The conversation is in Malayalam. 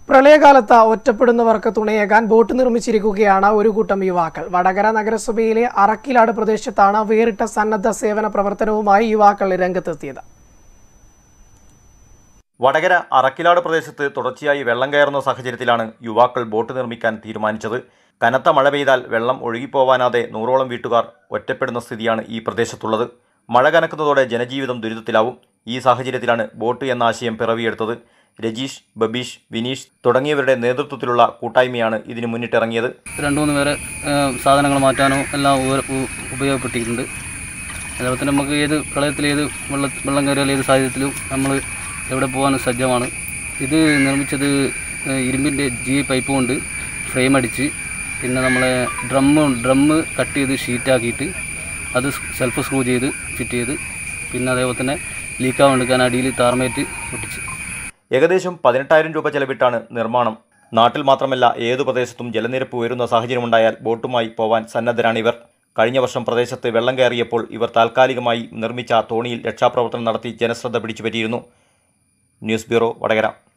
പ്രളയകാലത്ത് ഒറ്റപ്പെടുന്നവർക്ക് തുണയേകാൻ ബോട്ട് നിർമ്മിച്ചിരിക്കുകയാണ് ഒരു കൂട്ടം യുവാക്കൾ വടകര നഗരസഭയിലെ അറക്കിലാട് പ്രദേശത്താണ് വേറിട്ട സന്നദ്ധ സേവന പ്രവർത്തനവുമായി യുവാക്കൾ രംഗത്തെത്തിയത് വടകര അറക്കിലാട് പ്രദേശത്ത് തുടർച്ചയായി വെള്ളം കയറുന്ന സാഹചര്യത്തിലാണ് യുവാക്കൾ ബോട്ട് നിർമ്മിക്കാൻ തീരുമാനിച്ചത് കനത്ത മഴ പെയ്താൽ വെള്ളം ഒഴുകിപ്പോവാനാതെ നൂറോളം വീട്ടുകാർ ഒറ്റപ്പെടുന്ന സ്ഥിതിയാണ് ഈ പ്രദേശത്തുള്ളത് മഴ കനക്കുന്നതോടെ ജനജീവിതം ദുരിതത്തിലാവും ഈ സാഹചര്യത്തിലാണ് ബോട്ട് എന്ന ആശയം പിറവിയെടുത്തത് രജീഷ് ബബീഷ് വിനീഷ് തുടങ്ങിയവരുടെ നേതൃത്വത്തിലുള്ള കൂട്ടായ്മയാണ് ഇതിന് മുന്നിട്ടിറങ്ങിയത് രണ്ട് മൂന്ന് പേരെ ഏഹ്, സാധനങ്ങൾ മാറ്റാനോ എല്ലാം ഉപ- ഉ- ഉപയോഗപ്പെട്ടിട്ടുണ്ട് അതുപോലെ തന്നെ നമുക്ക് ഏത് പ്രളയത്തിൽ ഏത് വെള്ള വെള്ളം കയറിയാൽ ഏത് സാഹചര്യത്തിലും നമ്മൾ എവിടെ പോകാനും സജ്ജമാണ് ഇത് നിർമ്മിച്ചത് ഏഹ്, ഇരുമ്പിൻ്റെ ജി പൈപ്പ് കൊണ്ട് ഫ്രെയിം അടിച്ച് പിന്നെ നമ്മളെ ഡ്രമ്മ് ഡ്രമ്മ് കട്ട് ചെയ്ത് ഷീറ്റാക്കിയിട്ട് അത് സെൽഫ് സ്ക്രൂ ചെയ്ത് ഫിറ്റ് ചെയ്ത് പിന്നെ അതേപോലെ തന്നെ ലീക്കാവാണ്ടിരിക്കാൻ അടിയിൽ താർമേറ്റ് ഒട്ടിച്ച് ഏകദേശം പതിനെട്ടായിരം രൂപ ചെലവിട്ടാണ് നിർമ്മാണം നാട്ടിൽ മാത്രമല്ല ഏതു പ്രദേശത്തും ജലനിരപ്പ് ഉയരുന്ന സാഹചര്യമുണ്ടായാൽ ബോട്ടുമായി പോവാൻ സന്നദ്ധരാണിവർ കഴിഞ്ഞ വർഷം പ്രദേശത്ത് വെള്ളം കയറിയപ്പോൾ ഇവർ താൽക്കാലികമായി നിർമ്മിച്ച തോണിയിൽ രക്ഷാപ്രവർത്തനം നടത്തി ജനശ്രദ്ധ പിടിച്ചുപറ്റിയിരുന്നു ന്യൂസ് ബ്യൂറോ വടകര